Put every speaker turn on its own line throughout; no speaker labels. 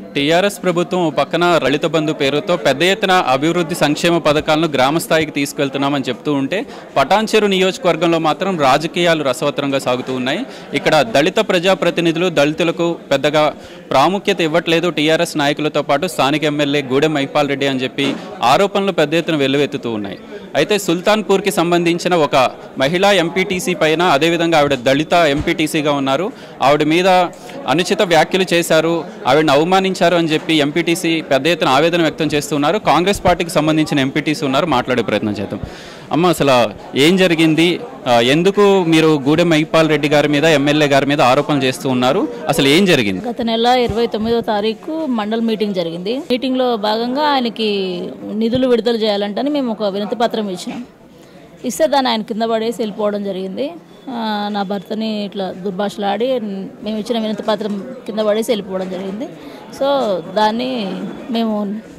TRS ప్రభుత్వం ఓ పక్కన దళిత బంధు పేరుతో పెద్ద ఎత్తున అభివృద్ధి సంక్షేమ పథకాలను గ్రామ స్థాయికి తీసుకెళ్తున్నామని చెప్తూ ఉంటే పటాన్చెరు నియోజకవర్గంలో మాత్రం రాజకీయాలు రసవత్తరంగా సాగుతూ ఉన్నాయి ఇక్కడ దళిత ప్రజాప్రతినిధులు దళితులకు పెద్దగా ప్రాముఖ్యత ఇవ్వట్లేదు టీఆర్ఎస్ నాయకులతో పాటు స్థానిక ఎమ్మెల్యే గూడెం మైపాల్ రెడ్డి అని చెప్పి ఆరోపణలు పెద్ద ఎత్తున వెల్లువెత్తుతూ ఉన్నాయి అయితే సుల్తాన్పూర్కి సంబంధించిన ఒక మహిళా ఎంపీటీసీ పైన అదేవిధంగా ఆవిడ దళిత ఎంపీటీసీగా ఉన్నారు ఆవిడ మీద అనుచిత వ్యాఖ్యలు చేశారు ఆవిడని అవమానించారు అని చెప్పి ఎంపీటీసీ పెద్ద ఎత్తున ఆవేదన వ్యక్తం చేస్తున్నారు కాంగ్రెస్ పార్టీకి సంబంధించిన ఎంపీటీసీ ఉన్నారు మాట్లాడే ప్రయత్నం చేద్దాం అమ్మ అసలు ఏం జరిగింది ఆ, ఎందుకు మీరు గూడెం మైపాల్ రెడ్డి గారి మీద ఎమ్మెల్యే గారి మీద ఆరోపణలు చేస్తూ ఉన్నారు అసలు ఏం జరిగింది
గత నెల ఇరవై తొమ్మిదో తారీఖు మండల్ మీటింగ్ జరిగింది మీటింగ్లో భాగంగా ఆయనకి నిధులు విడుదల చేయాలంటని మేము ఒక వినతి పత్రం ఇచ్చినాం ఇస్తే దాన్ని ఆయన కింద పడేసి వెళ్ళిపోవడం జరిగింది ఆ, నా భర్తని ఇట్లా దుర్భాషలాడి మేము ఇచ్చిన వినతి పత్రం కింద పడేసి వెళ్ళిపోవడం జరిగింది సో దాన్ని మేము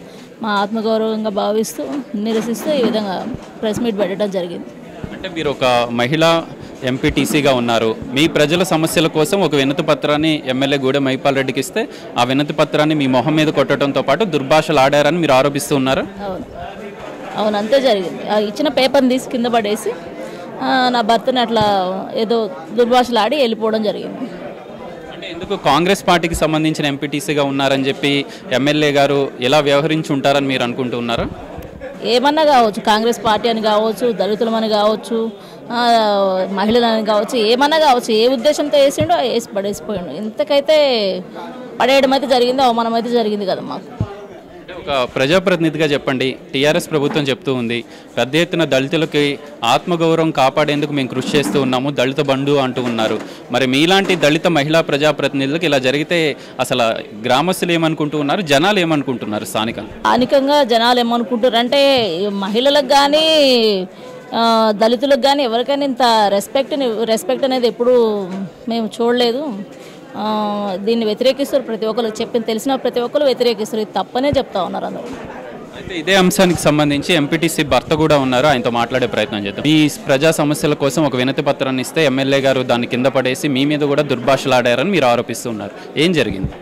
మా ఆత్మగౌరవంగా భావిస్తూ నిరసిస్తూ ఈ విధంగా ప్రెస్ మీట్ పెట్టడం జరిగింది
అంటే మీరు ఒక మహిళా ఎంపీటీసీగా ఉన్నారు మీ ప్రజల సమస్యల కోసం ఒక వినతి పత్రాన్ని ఎమ్మెల్యే గూడెం మైపాల్ రెడ్డికి ఇస్తే ఆ వినతి పత్రాన్ని మీ మొహం మీద కొట్టడంతో పాటు దుర్భాషలు ఆడారని మీరు ఆరోపిస్తూ ఉన్నారు
అవును అవును అంతే జరిగింది ఆ ఇచ్చిన పేపర్ని తీసి కింద పడేసి ఆ, నా భర్తని అట్లా ఏదో దుర్భాషలాడి వెళ్ళిపోవడం జరిగింది
అంటే ఎందుకు కాంగ్రెస్ పార్టీకి సంబంధించిన ఎంపీటీసీగా ఉన్నారని చెప్పి ఎమ్మెల్యే గారు ఎలా వ్యవహరించి ఉంటారని మీరు అనుకుంటూ ఉన్నారా
ఏమన్నా కావచ్చు కాంగ్రెస్ పార్టీ అని కావచ్చు దళితులమని కావచ్చు ఆ, మహిళలని కావచ్చు ఏమన్నా కావచ్చు ఏ ఉద్దేశంతో వేసిండో వేసి పడేసిపోయిండు ఇంతకైతే పడేయడం అయితే జరిగింది అవమానం అయితే జరిగింది కదా మాకు
అంటే ఒక ప్రజాప్రతినిధిగా చెప్పండి టీఆర్ఎస్ ప్రభుత్వం చెప్తూ ఉంది పెద్ద ఎత్తున దళితులకి ఆత్మగౌరవం కాపాడేందుకు మేము కృషి చేస్తూ ఉన్నాము దళిత బంధు అంటూ ఉన్నారు మరి మీలాంటి దళిత మహిళా ప్రజాప్రతినిధులకు ఇలా జరిగితే అసలు గ్రామస్తులు ఏమనుకుంటూ ఉన్నారు జనాలు ఏమనుకుంటున్నారు స్థానికంగా
స్థానికంగా జనాలు ఏమనుకుంటారు అంటే ఈ మహిళలకు కానీ దళితులకు కానీ ఎవరికైనా ఇంత రెస్పెక్ట్ రెస్పెక్ట్ అనేది ఎప్పుడు మేము చూడలేదు ఆ, దీన్ని వ్యతిరేకిస్తారు ప్రతి ఒక్కరు చెప్పిన తెలిసిన ప్రతి ఒక్కరు వ్యతిరేకిస్తారు ఇది తప్పనే చెప్తా ఉన్నారు అందరూ
అయితే ఇదే అంశానికి సంబంధించి ఎంపీటీసీ భర్త కూడా ఉన్నారు ఆయనతో మాట్లాడే ప్రయత్నం చేద్దాం ఈ ప్రజా సమస్యల కోసం ఒక వినతి పత్రాన్ని ఇస్తే ఎమ్మెల్యే గారు దాన్ని కింద పడేసి మీ మీద కూడా దుర్భాషలాడారని మీరు ఆరోపిస్తున్నారు ఏం జరిగింది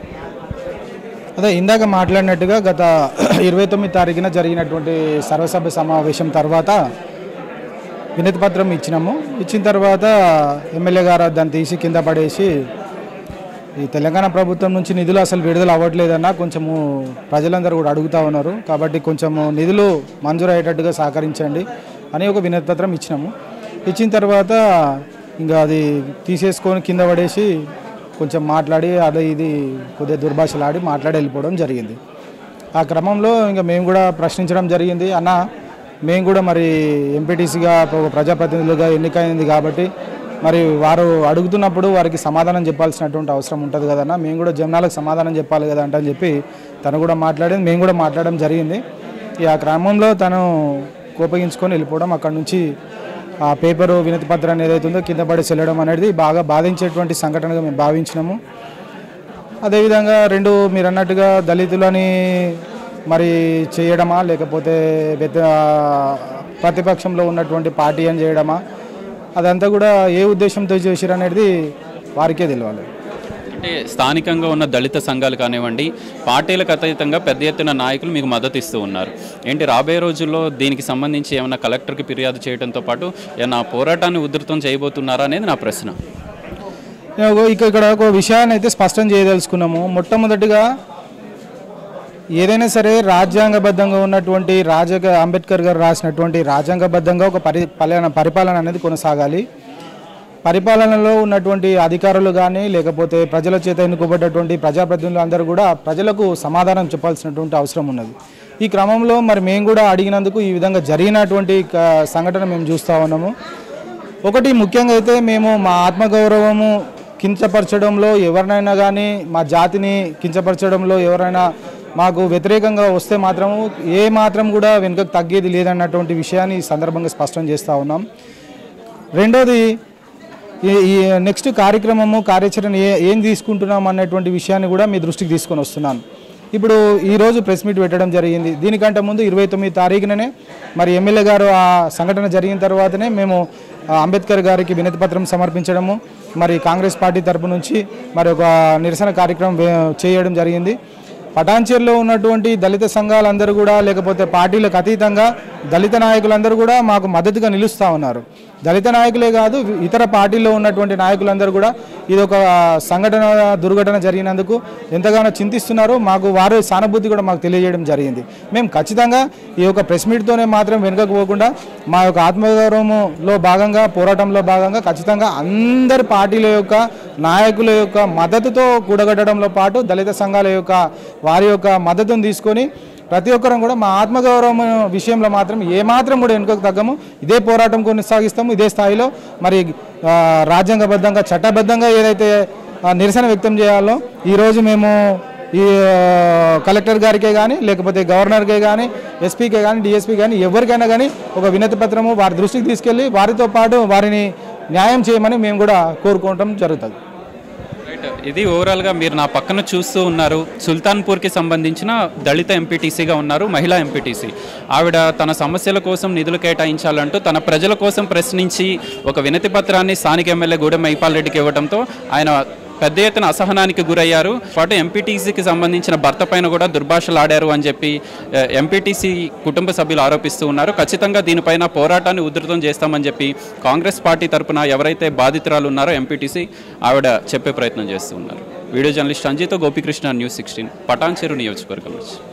అదే ఇందాక మాట్లాడినట్టుగా గత ఇరవై తొమ్మిది తారీఖున జరిగినటువంటి సర్వసభ్య సమావేశం తర్వాత వినతి పత్రం ఇచ్చినాము ఇచ్చిన తర్వాత ఎమ్మెల్యే గారు దాన్ని తీసి కింద పడేసి ఈ తెలంగాణ ప్రభుత్వం నుంచి నిధులు అసలు విడుదల అవ్వట్లేదన్న కొంచెము ప్రజలందరూ కూడా అడుగుతా ఉన్నారు కాబట్టి కొంచెము నిధులు మంజూరు అయ్యేటట్టుగా సహకరించండి అని ఒక వినతి పత్రం ఇచ్చినాము ఇచ్చిన తర్వాత ఇంకా అది తీసేసుకొని కింద పడేసి కొంచెం మాట్లాడి అది ఇది కొద్దిగా దుర్భాషలాడి మాట్లాడి వెళ్ళిపోవడం జరిగింది ఆ క్రమంలో ఇంకా మేము కూడా ప్రశ్నించడం జరిగింది అన్న మేము కూడా మరి ఎంపీటీసీగా ఒక ప్రజాప్రతినిధులుగా ఎన్నికైంది కాబట్టి మరి వారు అడుగుతున్నప్పుడు వారికి సమాధానం చెప్పాల్సినటువంటి అవసరం ఉంటుంది కదన్న మేము కూడా జనాలకు సమాధానం చెప్పాలి కదా అంటే అని చెప్పి తను కూడా మాట్లాడింది మేము కూడా మాట్లాడడం జరిగింది ఈ ఆ క్రమంలో తను కోపగించుకొని వెళ్ళిపోవడం అక్కడ నుంచి ఆ పేపరు వినతి పత్రాన్ని ఏదైతే ఉందో కింద పడి వెళ్ళడం అనేది బాగా బాధించేటువంటి సంఘటనగా మేము భావించినాము అదేవిధంగా రెండు మీరు అన్నట్టుగా దళితులని మరి చేయడమా లేకపోతే వ్యత ప్రతిపక్షంలో ఉన్నటువంటి పార్టీ అని చేయడమా అదంతా కూడా ఏ ఉద్దేశంతో చేసిరు అనేది వారికే తెలియాలి
అంటే స్థానికంగా ఉన్న దళిత సంఘాలు కానివ్వండి పార్టీలకు అతీతంగా పెద్ద ఎత్తున నాయకులు మీకు మద్దతు ఇస్తూ ఉన్నారు ఏంటి రాబోయే రోజుల్లో దీనికి సంబంధించి ఏమైనా కలెక్టర్కి ఫిర్యాదు చేయడంతో పాటు ఏమైనా పోరాటాన్ని ఉధృతం చేయబోతున్నారా అనేది నా ప్రశ్న
నేను ఇక ఇక్కడ ఒక విషయాన్ని అయితే స్పష్టం చేయదలుచుకున్నాము మొట్టమొదటిగా ఏదైనా సరే రాజ్యాంగబద్ధంగా ఉన్నటువంటి రాజక అంబేద్కర్ గారు రాసినటువంటి రాజ్యాంగబద్ధంగా ఒక పరి పలాన పరిపాలన అనేది కొనసాగాలి పరిపాలనలో ఉన్నటువంటి అధికారులు కానీ లేకపోతే ప్రజల చేత ఎన్నుకోబడ్డటువంటి ప్రజాప్రతినిధులు అందరూ కూడా ప్రజలకు సమాధానం చెప్పాల్సినటువంటి అవసరం ఉన్నది ఈ క్రమంలో మరి మేము కూడా అడిగినందుకు ఈ విధంగా జరిగినటువంటి క- సంఘటన మేము చూస్తూ ఉన్నాము ఒకటి ముఖ్యంగా అయితే మేము మా ఆత్మగౌరవము కించపరచడంలో ఎవరినైనా కానీ మా జాతిని కించపరచడంలో ఎవరైనా మాకు వ్యతిరేకంగా వస్తే మాత్రము ఏ మాత్రం కూడా వెనుకకు తగ్గేది లేదన్నటువంటి విషయాన్ని ఈ సందర్భంగా స్పష్టం చేస్తూ ఉన్నాం రెండోది ఈ- ఈ నెక్స్ట్ కార్యక్రమము కార్యాచరణ ఏ ఏం తీసుకుంటున్నాం అన్నటువంటి విషయాన్ని కూడా మీ దృష్టికి తీసుకొని వస్తున్నాను ఇప్పుడు ఈరోజు ప్రెస్ మీట్ పెట్టడం జరిగింది దీనికంటే ముందు ఇరవై తొమ్మిది తారీఖుననే మరి ఎమ్మెల్యే గారు ఆ సంఘటన జరిగిన తర్వాతనే మేము ఆ, అంబేద్కర్ గారికి వినతి పత్రం సమర్పించడము మరి కాంగ్రెస్ పార్టీ తరపు నుంచి మరి ఒక నిరసన కార్యక్రమం వే- చేయడం జరిగింది పటాన్చేరులో ఉన్నటువంటి దళిత సంఘాలందరూ కూడా లేకపోతే పార్టీలకు అతీతంగా దళిత నాయకులందరూ కూడా మాకు మద్దతుగా నిలుస్తూ ఉన్నారు దళిత నాయకులే కాదు ఇతర పార్టీల్లో ఉన్నటువంటి నాయకులందరూ కూడా ఇది ఒక సంఘటన దుర్ఘటన జరిగినందుకు ఎంతగానో చింతిస్తున్నారు మాకు వారి సానుభూతి కూడా మాకు తెలియజేయడం జరిగింది మేము ఖచ్చితంగా ఈ యొక్క ప్రెస్ మీట్తోనే మాత్రం వెనుకకు పోకుండా మా యొక్క ఆత్మగౌరవంలో భాగంగా పోరాటంలో భాగంగా ఖచ్చితంగా అందరి పార్టీల యొక్క నాయకుల యొక్క మద్దతుతో కూడగట్టడంలో పాటు దళిత సంఘాల యొక్క వారి యొక్క మద్దతును తీసుకొని ప్రతి ఒక్కరం కూడా మా ఆత్మగౌరవం విషయంలో మాత్రం ఏమాత్రం కూడా వెనుకకు తగ్గము ఇదే పోరాటం కొనసాగిస్తాము ఇదే స్థాయిలో మరి ఆ, రాజ్యాంగబద్ధంగా చట్టబద్ధంగా ఏదైతే ఆ, నిరసన వ్యక్తం చేయాలో ఈరోజు మేము ఈ ఆ, కలెక్టర్ గారికే కానీ లేకపోతే గవర్నర్కే కానీ ఎస్పీకే కానీ డిఎస్పీ కానీ ఎవరికైనా కానీ ఒక వినతి పత్రము వారి దృష్టికి తీసుకెళ్ళి వారితో పాటు వారిని న్యాయం చేయమని మేము కూడా కోరుకోవటం జరుగుతుంది
రైట్ ఇది ఓవరాల్గా మీరు నా పక్కన చూస్తూ ఉన్నారు సుల్తాన్పూర్కి సంబంధించిన దళిత ఎంపీటీసీగా ఉన్నారు మహిళా ఎంపీటీసీ ఆవిడ తన సమస్యల కోసం నిధులు కేటాయించాలంటూ తన ప్రజల కోసం ప్రశ్నించి ఒక వినతి పత్రాన్ని స్థానిక ఎమ్మెల్యే గూడెం మైపాల్ రెడ్డికి ఇవ్వడంతో ఆయన పెద్ద ఎత్తున అసహనానికి గురయ్యారు పాటు ఎంపీటీసీకి సంబంధించిన భర్త పైన కూడా దుర్భాషలు ఆడారు అని చెప్పి ఎంపీటీసీ కుటుంబ సభ్యులు ఆరోపిస్తూ ఉన్నారు ఖచ్చితంగా దీనిపైన పోరాటాన్ని ఉధృతం చేస్తామని చెప్పి కాంగ్రెస్ పార్టీ తరపున ఎవరైతే బాధితురాలు ఉన్నారో ఎంపీటీసీ ఆవిడ చెప్పే ప్రయత్నం చేస్తూ ఉన్నారు వీడియో జర్నలిస్ట్ అంజితో గోపికృష్ణ న్యూస్ సిక్స్టీన్ పటాన్చెరు నియోజకవర్గం నుంచి